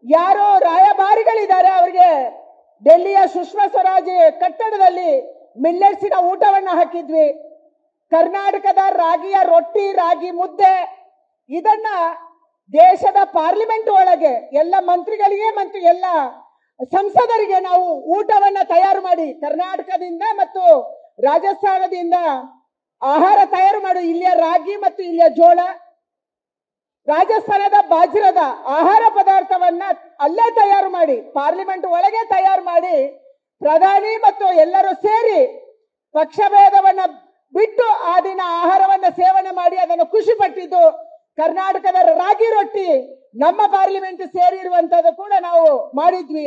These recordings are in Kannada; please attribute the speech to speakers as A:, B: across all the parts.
A: ಯಾರೋ ರಾಯಭಾರಿಗಳಿದ್ದಾರೆ ಅವರಿಗೆ ಡೆಲ್ಲಿಯ ಸುಷ್ಮಾ ಸ್ವರಾಜ್ ಕಟ್ಟಡದಲ್ಲಿ ಮಿಲ್ಲೆಟ್ಸಿನ ಊಟವನ್ನ ಹಾಕಿದ್ವಿ ಕರ್ನಾಟಕದ ರಾಗಿಯ ರೊಟ್ಟಿ ರಾಗಿ ಮುದ್ದೆ ಇದನ್ನ ದೇಶದ ಪಾರ್ಲಿಮೆಂಟ್ ಒಳಗೆ ಎಲ್ಲ ಮಂತ್ರಿಗಳಿಗೆ ಮತ್ತು ಎಲ್ಲ ಸಂಸದರಿಗೆ ನಾವು ಊಟವನ್ನ ತಯಾರು ಮಾಡಿ ಕರ್ನಾಟಕದಿಂದ ಮತ್ತು ರಾಜಸ್ಥಾನದಿಂದ ಆಹಾರ ತಯಾರು ಮಾಡಿ ಇಲ್ಲಿಯ ರಾಗಿ ಮತ್ತು ಇಲ್ಲಿಯ ಜೋಳ ರಾಜಸ್ಥಾನದ ಬಾಜ್ರದ ಆಹಾರ ಪದಾರ್ಥವನ್ನ ಅಲ್ಲೇ ತಯಾರು ಮಾಡಿ ಪಾರ್ಲಿಮೆಂಟ್ ಒಳಗೆ ತಯಾರು ಮಾಡಿ ಪ್ರಧಾನಿ ಮತ್ತು ಎಲ್ಲರೂ ಸೇರಿ ಪಕ್ಷಭೇದವನ್ನ ಬಿಟ್ಟು ಆ ದಿನ ಆಹಾರವನ್ನ ಸೇವನೆ ಮಾಡಿ ಅದನ್ನು ಖುಷಿ ಪಟ್ಟಿದ್ದು ಕರ್ನಾಟಕದ ರಾಗಿ ರೊಟ್ಟಿ ನಮ್ಮ ಪಾರ್ಲಿಮೆಂಟ್ ಸೇರಿರುವಂತದ್ದು ಕೂಡ ನಾವು ಮಾಡಿದ್ವಿ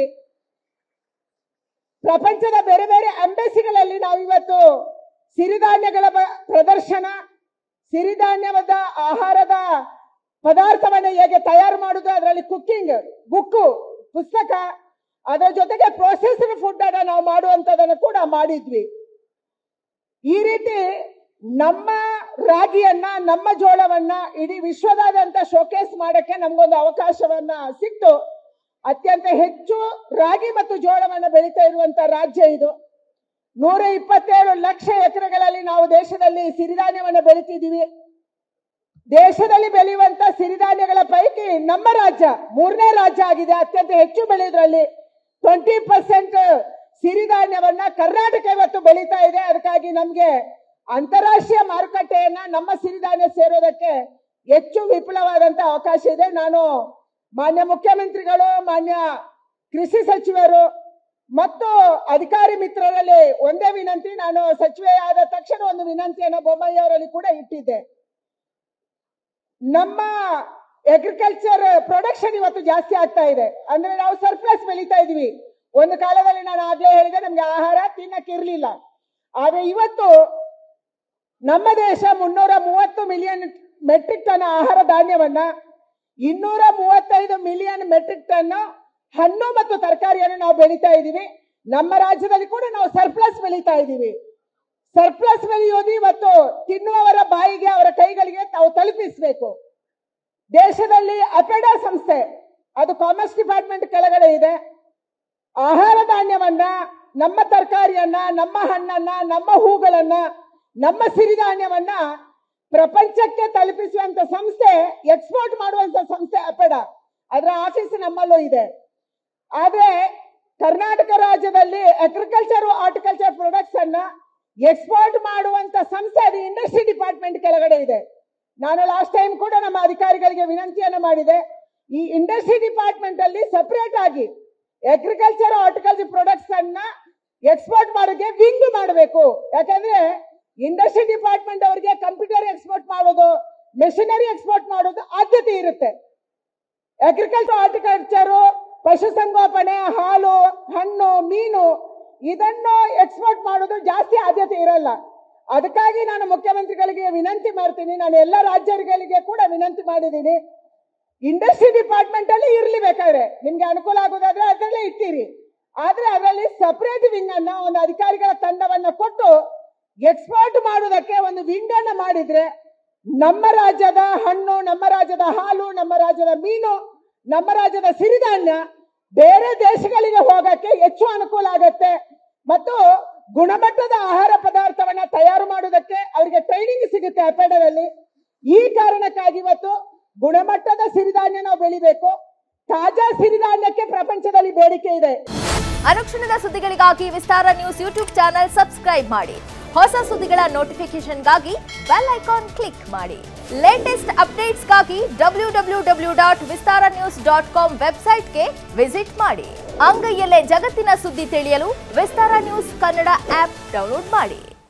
A: ಪ್ರಪಂಚದ ಬೇರೆ ಬೇರೆ ಅಂಬೆಸಿಗಳಲ್ಲಿ ನಾವು ಇವತ್ತು ಸಿರಿಧಾನ್ಯಗಳ ಬ- ಪ್ರದರ್ಶನ ಸಿರಿಧಾನ್ಯದ ಆಹಾರದ ಪದಾರ್ಥವನ್ನ ಹೇಗೆ ತಯಾರು ಮಾಡುದು ಅದರಲ್ಲಿ ಕುಕ್ಕಿಂಗ್ ಬುಕ್ಕು ಪುಸ್ತಕ ಅದರ ಜೊತೆಗೆ ಪ್ರೊಸೆಸ್ಡ್ ಫುಡ್ ಅನ್ನ ನಾವು ಮಾಡುವಂತದನ್ನು ಕೂಡ ಮಾಡಿದ್ವಿ ಈ ರೀತಿ ನಮ್ಮ ರಾಗಿಯನ್ನ ನಮ್ಮ ಜೋಳವನ್ನ ಇಡೀ ವಿಶ್ವದಾದ್ಯಂತ ಶೋಕೇಸ್ ಮಾಡಕ್ಕೆ ನಮ್ಗೊಂದು ಅವಕಾಶವನ್ನ ಸಿಕ್ತು ಅತ್ಯಂತ ಹೆಚ್ಚು ರಾಗಿ ಮತ್ತು ಜೋಳವನ್ನ ಬೆಳೀತಾ ಇರುವಂತ ರಾಜ್ಯ ಇದು ನೂರ ಇಪ್ಪತ್ತೇಳು ಲಕ್ಷ ಎಕರೆಗಳಲ್ಲಿ ನಾವು ದೇಶದಲ್ಲಿ ಸಿರಿಧಾನ್ಯವನ್ನ ಬೆಳಿತಿದ್ದೀವಿ ದೇಶದಲ್ಲಿ ಬೆಳೆಯುವಂತ ಸಿರಿಧಾನ್ಯಗಳ ಪೈಕಿ ನಮ್ಮ ರಾಜ್ಯ ಮೂರನೇ ರಾಜ್ಯ ಆಗಿದೆ ಅತ್ಯಂತ ಹೆಚ್ಚು ಬೆಳೆಯೋದ್ರಲ್ಲಿ ಟ್ವೆಂಟಿ ಪರ್ಸೆಂಟ್ ಸಿರಿಧಾನ್ಯವನ್ನ ಕರ್ನಾಟಕ ಇವತ್ತು ಬೆಳೀತಾ ಇದೆ ಅದಕ್ಕಾಗಿ ನಮ್ಗೆ ಅಂತಾರಾಷ್ಟ್ರೀಯ ಮಾರುಕಟ್ಟೆಯನ್ನ ನಮ್ಮ ಸಿರಿಧಾನ್ಯ ಸೇರೋದಕ್ಕೆ ಹೆಚ್ಚು ವಿಪುಲವಾದಂತ ಅವಕಾಶ ಇದೆ ನಾನು ಮಾನ್ಯ ಮುಖ್ಯಮಂತ್ರಿಗಳು ಮಾನ್ಯ ಕೃಷಿ ಸಚಿವರು ಮತ್ತು ಅಧಿಕಾರಿ ಮಿತ್ರರಲ್ಲಿ ಒಂದೇ ವಿನಂತಿ ನಾನು ಸಚಿವೆ ಆದ ತಕ್ಷಣ ಒಂದು ವಿನಂತಿಯನ್ನು ಬೊಮ್ಮಾಯಿ ಅವರಲ್ಲಿ ಕೂಡ ಇಟ್ಟಿದ್ದೆ ನಮ್ಮ ಅಗ್ರಿಕಲ್ಚರ್ ಪ್ರೊಡಕ್ಷನ್ ಇವತ್ತು ಜಾಸ್ತಿ ಆಗ್ತಾ ಇದೆ ಅಂದ್ರೆ ನಾವು ಸರ್ಪ್ಲಸ್ ಬೆಳೀತಾ ಇದೀವಿ ಒಂದು ಕಾಲದಲ್ಲಿ ನಾನು ಆಗ್ಲೇ ಹೇಳಿದೆ ನಮ್ಗೆ ಆಹಾರ ತಿನ್ನಕ್ಕೆ ಇರ್ಲಿಲ್ಲ ಆದ್ರೆ ಇವತ್ತು ನಮ್ಮ ದೇಶ ಮುನ್ನೂರ ಮೂವತ್ತು ಮಿಲಿಯನ್ ಮೆಟ್ರಿಕ್ ಟನ್ ಆಹಾರ ಧಾನ್ಯವನ್ನ ಇನ್ನೂರ ಮೂವತ್ತೈದು ಮಿಲಿಯನ್ ಮೆಟ್ರಿಕ್ ಟನ್ ಹಣ್ಣು ಮತ್ತು ತರಕಾರಿಯನ್ನು ನಾವು ಬೆಳೀತಾ ಇದ್ದೀವಿ ನಮ್ಮ ರಾಜ್ಯದಲ್ಲಿ ಕೂಡ ನಾವು ಸರ್ಪ್ಲಸ್ ಬೆಳೀತಾ ಇದ್ದೀವಿ ಸರ್ಪ್ಲಸ್ ಬೆಳೆಯೋದು ಇವತ್ತು ತಿನ್ನುವವರ ಬಾಯಿಗೆ ಅವರ ಕೈಗಳಿಗೆ ತಾವು ತಲುಪಿಸಬೇಕು ದೇಶದಲ್ಲಿ ಅಪೆಡಾ ಸಂಸ್ಥೆ ಅದು ಕಾಮರ್ಸ್ ಡಿಪಾರ್ಟ್ಮೆಂಟ್ ಕೆಳಗಡೆ ಇದೆ ಆಹಾರ ಧಾನ್ಯವನ್ನ ನಮ್ಮ ತರಕಾರಿಯನ್ನ ನಮ್ಮ ಹಣ್ಣನ್ನ ನಮ್ಮ ಹೂಗಳನ್ನ ನಮ್ಮ ಸಿರಿಧಾನ್ಯವನ್ನ ಪ್ರಪಂಚಕ್ಕೆ ತಲುಪಿಸುವಂತ ಸಂಸ್ಥೆ ಎಕ್ಸ್ಪೋರ್ಟ್ ಮಾಡುವಂತ ಸಂಸ್ಥೆ ಅಪೆಡಾ ಅದರ ಆಫೀಸ್ ನಮ್ಮಲ್ಲೂ ಇದೆ ಆದ್ರೆ ಕರ್ನಾಟಕ ರಾಜ್ಯದಲ್ಲಿ ಅಗ್ರಿಕಲ್ಚರ್ ಹಾರ್ಟಿಕಲ್ಚರ್ ಪ್ರಾಡಕ್ಟ್ಸ್ ಅನ್ನ ಎಕ್ಸ್ಪೋರ್ಟ್ ಮಾಡುವಂತ ಸಂಸ್ಥೆ ಅದು ಇಂಡಸ್ಟ್ರಿ ಡಿಪಾರ್ಟ್ಮೆಂಟ್ ಕೆಳಗಡೆ ಇದೆ ನಾನು ಲಾಸ್ಟ್ ಟೈಮ್ ಕೂಡ ನಮ್ಮ ಅಧಿಕಾರಿಗಳಿಗೆ ವಿನಂತಿಯನ್ನು ಮಾಡಿದೆ ಈ ಇಂಡಸ್ಟ್ರಿ ಡಿಪಾರ್ಟ್ಮೆಂಟ್ ಅಲ್ಲಿ ಸಪರೇಟ್ ಆಗಿ ಅಗ್ರಿಕಲ್ಚರ್ ಹಾರ್ಟಿಕಲ್ಚರ್ ಪ್ರಾಡಕ್ಟ್ಸ್ ಅನ್ನ ಎಕ್ಸ್ಪೋರ್ಟ್ ಮಾಡೋಕೆ ವಿಂಗ್ ಮಾಡಬೇಕು ಯಾಕಂದ್ರೆ ಇಂಡಸ್ಟ್ರಿ ಡಿಪಾರ್ಟ್ಮೆಂಟ್ ಅವರಿಗೆ ಕಂಪ್ಯೂಟರ್ ಎಕ್ಸ್ಪೋರ್ಟ್ ಮಾಡೋದು ಮೆಷಿನರಿ ಎಕ್ಸ್ಪೋರ್ಟ್ ಮಾಡೋದು ಆದ್ಯತೆ ಇರುತ್ತೆ ಅಗ್ರಿಕಲ್ಚರ್ ಹಾರ್ಟಿಕಲ್ಚರು ಪಶುಸಂಗೋಪನೆ ಹಾಲು ಹಣ್ಣು ಮೀನು ಇದನ್ನು ಎಕ್ಸ್ಪೋರ್ಟ್ ಮಾಡೋದು ಜಾಸ್ತಿ ಆದ್ಯತೆ ಇರಲ್ಲ ಅದಕ್ಕಾಗಿ ನಾನು ಮುಖ್ಯಮಂತ್ರಿಗಳಿಗೆ ವಿನಂತಿ ಮಾಡ್ತೀನಿ ನಾನು ಎಲ್ಲ ರಾಜ್ಯಗಳಿಗೆ ಕೂಡ ವಿನಂತಿ ಮಾಡಿದ್ದೀನಿ ಇಂಡಸ್ಟ್ರಿ ಡಿಪಾರ್ಟ್ಮೆಂಟ್ ಅಲ್ಲಿ ಇರ್ಲಿ ಬೇಕಾದ್ರೆ ನಿಮ್ಗೆ ಅನುಕೂಲ ಆಗೋದಾದ್ರೆ ಅದರಲ್ಲೇ ಇಟ್ಟಿರಿ ಆದ್ರೆ ಅದರಲ್ಲಿ ಸಪರೇಟ್ ವಿಂಗ್ ಅನ್ನ ಒಂದು ಅಧಿಕಾರಿಗಳ ತಂಡವನ್ನ ಕೊಟ್ಟು ಎಕ್ಸ್ಪೋರ್ಟ್ ಮಾಡುವುದಕ್ಕೆ ಒಂದು ವಿಂಗ್ ಅನ್ನ ಮಾಡಿದ್ರೆ ನಮ್ಮ ರಾಜ್ಯದ ಹಣ್ಣು ನಮ್ಮ ರಾಜ್ಯದ ಹಾಲು ನಮ್ಮ ರಾಜ್ಯದ ಮೀನು ನಮ್ಮ ರಾಜ್ಯದ ಸಿರಿಧಾನ್ಯ ಬೇರೆ ದೇಶಗಳಿಗೆ ಹೋಗಕ್ಕೆ ಹೆಚ್ಚು ಅನುಕೂಲ ಆಗತ್ತೆ ಮತ್ತು ಗುಣಮಟ್ಟದ ಆಹಾರ ಪದಾರ್ಥವನ್ನ ತಯಾರು ಮಾಡುವುದಕ್ಕೆ ಅವರಿಗೆ ಟ್ರೈನಿಂಗ್ ಸಿಗುತ್ತೆ ಅಪೆಡದಲ್ಲಿ ಈ ಕಾರಣಕ್ಕಾಗಿ ಇವತ್ತು ಗುಣಮಟ್ಟದ ಸಿರಿಧಾನ್ಯ ನಾವು ಬೆಳಿಬೇಕು ತಾಜಾ ಸಿರಿಧಾನ್ಯಕ್ಕೆ ಪ್ರಪಂಚದಲ್ಲಿ ಬೇಡಿಕೆ ಇದೆ
B: ಅನುಕ್ಷಣದ ಸುದ್ದಿಗಳಿಗಾಗಿ Vistara news YouTube channel subscribe ಮಾಡಿ ಹೊಸ ಸುದ್ದಿಗಳ ನೋಟಿಫಿಕೇಶನ್ಗಾಗಿ ಬೆಲ್ ಐಕಾನ್ ಕ್ಲಿಕ್ ಮಾಡಿ ಲೇಟೆಸ್ಟ್ ಅಪ್ಡೇಟ್ಸ್ಗಾಗಿ W W W dot Vistara news dot com ವೆಬ್ಸೈಟ್ಗೆ ವಿಸಿಟ್ ಮಾಡಿ ಅಂಗೈಯಲ್ಲೇ ಜಗತ್ತಿನ ಸುದ್ದಿ ತಿಳಿಯಲು Vistara news Kannada app download ಮಾಡಿ